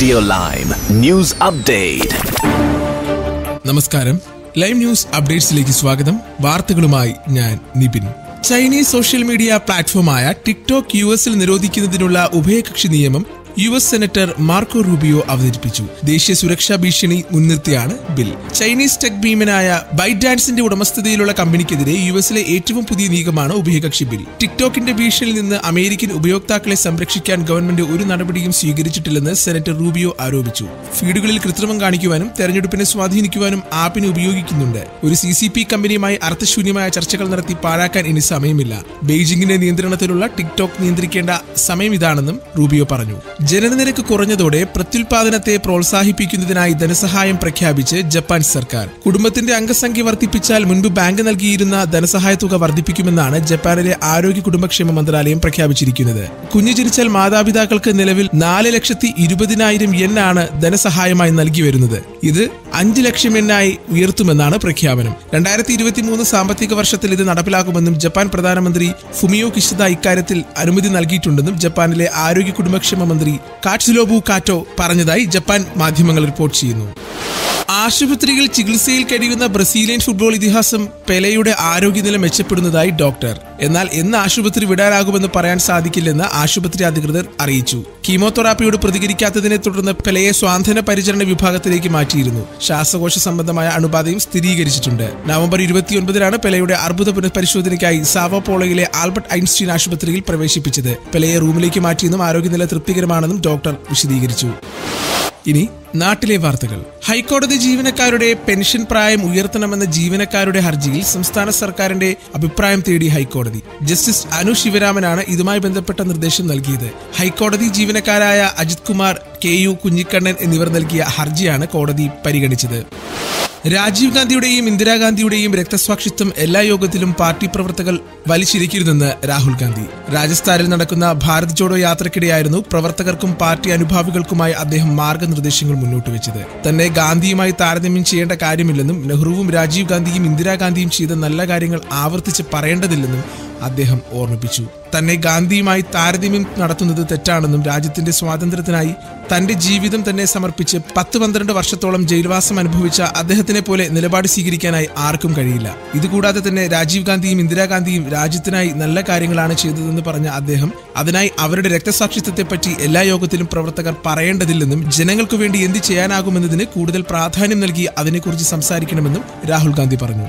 Radio Lime News Update. നമസ്കാരം live news അപ്ഡേറ്റ്സിലേക്ക് സ്വാഗതം വാർത്തകളുമായി ഞാൻ നിപിൻ ചൈനീസ് സോഷ്യൽ മീഡിയ പ്ലാറ്റ്ഫോമായ ടിക്ടോക്ക് യു എസിൽ നിരോധിക്കുന്നതിനുള്ള ഉഭയകക്ഷി നിയമം U S senator Marco Rubio അവതരിപ്പിച്ചു ദേശീയ സുരക്ഷാ ഭീഷണി മുൻനിർത്തിയാണ് ബിൽ ചൈനീസ് ടെക് ഭീമനായ ബൈഡാൻസിന്റെ ഉടമസ്ഥതയിലുള്ള കമ്പനിക്കെതിരെ യു എസിലെ ഏറ്റവും പുതിയ നീക്കമാണ് ഉഭയകക്ഷി ബിൽ ടിക്ടോക്കിന്റെ ഭീഷണിയിൽ നിന്ന് അമേരിക്കൻ ഉപയോക്താക്കളെ സംരക്ഷിക്കാൻ ഗവൺമെന്റ് ഒരു നടപടിയും സ്വീകരിച്ചിട്ടില്ലെന്ന് സെനറ്റർ റൂബിയോ ആരോപിച്ചു ഫീഡുകളിൽ കൃത്രിമം കാണിക്കുവാനും തെരഞ്ഞെടുപ്പിനെ സ്വാധീനിക്കുവാനും ആപ്പിനെ ഉപയോഗിക്കുന്നുണ്ട് ഒരു സി സി പി കമ്പനിയുമായി അർത്ഥശൂന്യമായ ചർച്ചകൾ നടത്തി പാഴാക്കാൻ ഇനി സമയമില്ല ബെയ്ജിംഗിന്റെ നിയന്ത്രണത്തിലുള്ള ടിക്ടോക്ക് നിയന്ത്രിക്കേണ്ട സമയം ഇതാണെന്നും റൂബിയോ പറഞ്ഞു ജനനനിരക്ക് കുറഞ്ഞതോടെ പ്രത്യുൽപാദനത്തെ പ്രോത്സാഹിപ്പിക്കുന്നതിനായി ധനസഹായം പ്രഖ്യാപിച്ച് ജപ്പാൻ സർക്കാർ കുടുംബത്തിന്റെ അംഗസംഖ്യ വർദ്ധിപ്പിച്ചാൽ മുൻപ് ബാങ്ക് നൽകിയിരുന്ന ധനസഹായ തുക വർദ്ധിപ്പിക്കുമെന്നാണ് ജപ്പാനിലെ ആരോഗ്യ കുടുംബക്ഷേമ മന്ത്രാലയം പ്രഖ്യാപിച്ചിരിക്കുന്നത് കുഞ്ഞു ജനിച്ചാൽ മാതാപിതാക്കൾക്ക് നിലവിൽ നാല് ലക്ഷത്തി ഇരുപതിനായിരം യെൻ ആണ് ധനസഹായമായി നൽകി വരുന്നത് ഇത് അഞ്ച് ലക്ഷം എണ്ണായി ഉയർത്തുമെന്നാണ് പ്രഖ്യാപനം രണ്ടായിരത്തി ഇരുപത്തി മൂന്ന് സാമ്പത്തിക വർഷത്തിൽ ഇത് നടപ്പിലാക്കുമെന്നും ജപ്പാൻ പ്രധാനമന്ത്രി ഫുമിയോ കിഷിദ ഇക്കാര്യത്തിൽ അനുമതി നൽകിയിട്ടുണ്ടെന്നും ജപ്പാനിലെ ആരോഗ്യ കുടുംബക്ഷേമ മന്ത്രി കാറ്റ്സുലോബു കാറ്റോ പറഞ്ഞതായി ജപ്പാൻ മാധ്യമങ്ങൾ റിപ്പോർട്ട് ചെയ്യുന്നു ആശുപത്രിയിൽ ചികിത്സയിൽ കഴിയുന്ന ബ്രസീലിയൻ ഫുട്ബോൾ ഇതിഹാസം പെലയുടെ ആരോഗ്യനില മെച്ചപ്പെടുന്നതായി ഡോക്ടർ എന്നാൽ എന്ന് ആശുപത്രി വിടാനാകുമെന്ന് പറയാൻ സാധിക്കില്ലെന്ന് ആശുപത്രി അധികൃതർ അറിയിച്ചു കീമോതെറാപ്പിയോട് പ്രതികരിക്കാത്തതിനെ തുടർന്ന് പെലയെ സ്വാന്തന പരിചരണ വിഭാഗത്തിലേക്ക് മാറ്റിയിരുന്നു ശ്വാസകോശ സംബന്ധമായ അണുബാധയും സ്ഥിരീകരിച്ചിട്ടുണ്ട് നവംബർ ഇരുപത്തിയൊൻപതിനാണ് പെലയുടെ അർബുദ പുനഃപരിശോധനയ്ക്കായി സാവോപോളയിലെ ആൽബർട്ട് ഐൻസ്റ്റീൻ ആശുപത്രിയിൽ പ്രവേശിപ്പിച്ചത് പെലയെ റൂമിലേക്ക് മാറ്റിയെന്നും ആരോഗ്യനില തൃപ്തികരമാണെന്നും ഡോക്ടർ വിശദീകരിച്ചു ഇനി നാട്ടിലെ വാർത്തകൾ ഹൈക്കോടതി ജീവനക്കാരുടെ പെൻഷൻ പ്രായം ഉയർത്തണമെന്ന ജീവനക്കാരുടെ ഹർജിയിൽ സംസ്ഥാന സർക്കാരിന്റെ അഭിപ്രായം തേടി ഹൈക്കോടതി ജസ്റ്റിസ് അനു ശിവരാമനാണ് ഇതുമായി ബന്ധപ്പെട്ട നിർദ്ദേശം നൽകിയത് ഹൈക്കോടതി ജീവനക്കാരായ അജിത് കുമാർ കെ യു കുഞ്ഞിക്കണ്ണൻ എന്നിവർ നൽകിയ ഹർജിയാണ് കോടതി പരിഗണിച്ചത് രാജീവ് ഗാന്ധിയുടെയും ഇന്ദിരാഗാന്ധിയുടെയും രക്തസാക്ഷിത്വം എല്ലാ യോഗത്തിലും പാർട്ടി പ്രവർത്തകർ വലിച്ചിരിക്കരുതെന്ന് രാഹുൽ ഗാന്ധി രാജസ്ഥാനിൽ നടക്കുന്ന ഭാരത് ജോഡോ യാത്രക്കിടെയായിരുന്നു പ്രവർത്തകർക്കും പാർട്ടി അനുഭാവികൾക്കുമായി അദ്ദേഹം മാർഗനിർദ്ദേശങ്ങൾ മുന്നോട്ട് വെച്ചത് തന്നെ ഗാന്ധിയുമായി താരതമ്യം ചെയ്യേണ്ട കാര്യമില്ലെന്നും നെഹ്റുവും രാജീവ് ഗാന്ധിയും ഇന്ദിരാഗാന്ധിയും ചെയ്ത നല്ല കാര്യങ്ങൾ ആവർത്തിച്ച് പറയേണ്ടതില്ലെന്നും അദ്ദേഹം ഓർമ്മിപ്പിച്ചു തന്നെ ഗാന്ധിയുമായി താരതമ്യം നടത്തുന്നത് തെറ്റാണെന്നും രാജ്യത്തിന്റെ സ്വാതന്ത്ര്യത്തിനായി തന്റെ ജീവിതം തന്നെ സമർപ്പിച്ച് പത്ത് പന്ത്രണ്ട് വർഷത്തോളം ജയിൽവാസം അനുഭവിച്ച അദ്ദേഹത്തിനെ പോലെ നിലപാട് സ്വീകരിക്കാനായി ആർക്കും കഴിയില്ല ഇതുകൂടാതെ തന്നെ രാജീവ് ഗാന്ധിയും ഇന്ദിരാഗാന്ധിയും രാജ്യത്തിനായി നല്ല കാര്യങ്ങളാണ് ചെയ്തതെന്ന് പറഞ്ഞ അദ്ദേഹം അതിനായി അവരുടെ രക്തസാക്ഷിത്വത്തെപ്പറ്റി എല്ലാ യോഗത്തിലും പ്രവർത്തകർ പറയേണ്ടതില്ലെന്നും ജനങ്ങൾക്കു വേണ്ടി എന്ത് ചെയ്യാനാകുമെന്നതിന് കൂടുതൽ പ്രാധാന്യം നൽകി അതിനെക്കുറിച്ച് സംസാരിക്കണമെന്നും രാഹുൽ ഗാന്ധി പറഞ്ഞു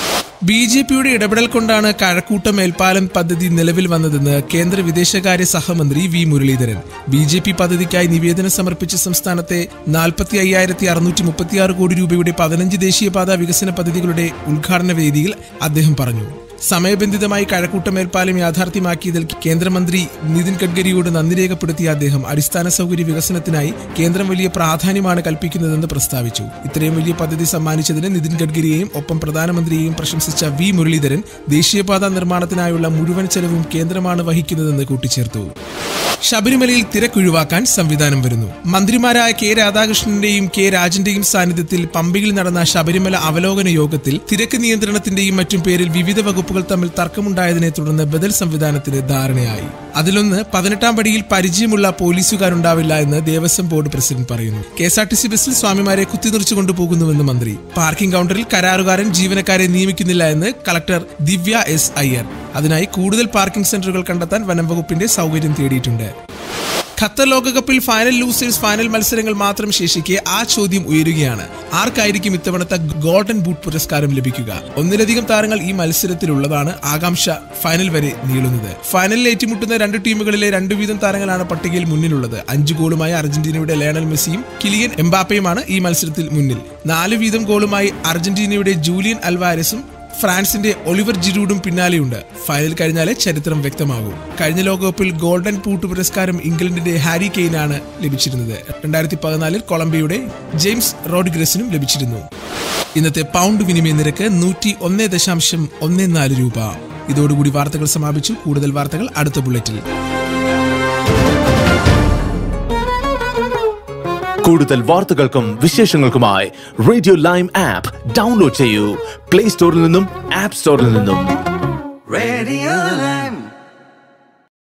ബി ജെ പിയുടെ ഇടപെടൽ കൊണ്ടാണ് കഴക്കൂട്ടം മേൽപ്പാലം പദ്ധതി നിലവിൽ വന്നതെന്ന് കേന്ദ്ര വിദേശകാര്യ സഹമന്ത്രി V Muraleedharan B J P പദ്ധതിക്കായി നിവേദനം സമർപ്പിച്ച സംസ്ഥാനത്തെ നാൽപ്പത്തി അയ്യായിരത്തി അറുന്നൂറ്റി മുപ്പത്തിയാറ് കോടി രൂപയുടെ പതിനഞ്ച് ദേശീയപാത വികസന പദ്ധതികളുടെ ഉദ്ഘാടന വേദിയിൽ അദ്ദേഹം പറഞ്ഞു സമയബന്ധിതമായി കഴക്കൂട്ടം മേൽപ്പാലം യാഥാർത്ഥ്യമാക്കിയതിൽ കേന്ദ്രമന്ത്രി നിതിൻ ഗഡ്കരിയോട് നന്ദി രേഖപ്പെടുത്തിയ അദ്ദേഹം അടിസ്ഥാന സൗകര്യ വികസനത്തിനായി കേന്ദ്രം വലിയ പ്രാധാന്യമാണ് കൽപ്പിക്കുന്നതെന്ന് പ്രസ്താവിച്ചു ഇത്രയും വലിയ പദ്ധതി സമ്മാനിച്ചതിന് നിതിൻ ഗഡ്കരിയെയും ഒപ്പം പ്രധാനമന്ത്രിയെയും പ്രശംസിച്ച വി മുരളീധരൻ ദേശീയപാത നിർമ്മാണത്തിനായുള്ള മുഴുവൻ ചെലവും കേന്ദ്രമാണ് വഹിക്കുന്നതെന്ന് കൂട്ടിച്ചേർത്തു ശബരിമലയിൽ തിരക്കൊഴിവാക്കാൻ സംവിധാനം വരുന്നു മന്ത്രിമാരായ കെ രാധാകൃഷ്ണന്റെയും കെ രാജന്റെയും സാന്നിധ്യത്തിൽ പമ്പയിൽ നടന്ന ശബരിമല അവലോകന യോഗത്തിൽ തിരക്ക് നിയന്ത്രണത്തിന്റെയും മറ്റും പേരിൽ വിവിധ വകുപ്പുകൾ തമ്മിൽ തർക്കമുണ്ടായതിനെ തുടർന്ന് ബദൽ സംവിധാനത്തിന് ധാരണയായി അതിലൊന്ന് പതിനെട്ടാം പടിയിൽ പരിചയമുള്ള പോലീസുകാരുണ്ടാവില്ല എന്ന് ദേവസ്വം ബോർഡ് പ്രസിഡന്റ് പറയുന്നു K S R T C ബസ്സിൽ സ്വാമിമാരെ കുത്തിനിറിച്ചു കൊണ്ടുപോകുന്നുവെന്ന് മന്ത്രി പാർക്കിംഗ് കൗണ്ടറിൽ കരാറുകാരൻ ജീവനക്കാരെ നിയമിക്കുന്നില്ല എന്ന് കളക്ടർ ദിവ്യ എസ് അയ്യർ അതിനായി കൂടുതൽ പാർക്കിംഗ് സെന്ററുകൾ കണ്ടെത്താൻ വനം വകുപ്പിന്റെ സൗകര്യം തേടിയിട്ടുണ്ട് ഖത്തർ ലോകകപ്പിൽ ഫൈനൽ ലൂസേഴ്സ് ഫൈനൽ മത്സരങ്ങൾ മാത്രം ശേഷിക്കെ ആ ചോദ്യം ഉയരുകയാണ് ആർക്കായിരിക്കും ഇത്തവണത്തെ ഗോൾഡൻ ബൂട്ട് പുരസ്കാരം ലഭിക്കുക ഒന്നിലധികം താരങ്ങൾ ഈ മത്സരത്തിലുള്ളതാണ് ആകാംക്ഷ ഫൈനൽ വരെ നീളുന്നത് ഫൈനലിൽ ഏറ്റുമുട്ടുന്ന രണ്ട് ടീമുകളിലെ രണ്ടു വീതം താരങ്ങളാണ് പട്ടികയിൽ മുന്നിലുള്ളത് അഞ്ച് ഗോളുമായി അർജന്റീനയുടെ ലയണൽ മെസ്സിയും കിലിയൻ എംബാപ്പയുമാണ് ഈ മത്സരത്തിൽ മുന്നിൽ നാല് വീതം ഗോളുമായി അർജന്റീനയുടെ ജൂലിയൻ അൽവാരസും ഫ്രാൻസിന്റെ ഒളിവർ ജിറൂഡും പിന്നാലെയുണ്ട് ഫൈനൽ കഴിഞ്ഞാലേ ചരിത്രം വ്യക്തമാകൂ കഴിഞ്ഞ ലോകകപ്പിൽ ഗോൾഡൻ പൂട്ട് പുരസ്കാരം ഇംഗ്ലണ്ടിന്റെ ഹാരി കെയ്നാണ് ലഭിച്ചിരുന്നത് രണ്ടായിരത്തി പതിനാലിൽ കൊളംബിയയുടെ ജെയിംസ് റോഡ്ഗ്രസിനും ലഭിച്ചിരുന്നു ഇന്നത്തെ പൗണ്ട് വിനിമയ നിരക്ക് നൂറ്റി ഒന്ന് ദശാംശം ഒന്ന് നാല് രൂപ ഇതോടുകൂടി വാർത്തകൾ സമാപിച്ചു കൂടുതൽ വാർത്തകൾ അടുത്ത ബുള്ളറ്റിൽ കൂടുതൽ വാർത്തകൾക്കും വിശേഷങ്ങൾക്കുമായി റേഡിയോ ലൈം ആപ്പ് ഡൗൺലോഡ് ചെയ്യൂ പ്ലേ സ്റ്റോറിൽ നിന്നും ആപ്പ് സ്റ്റോറിൽ നിന്നും Radio Lime.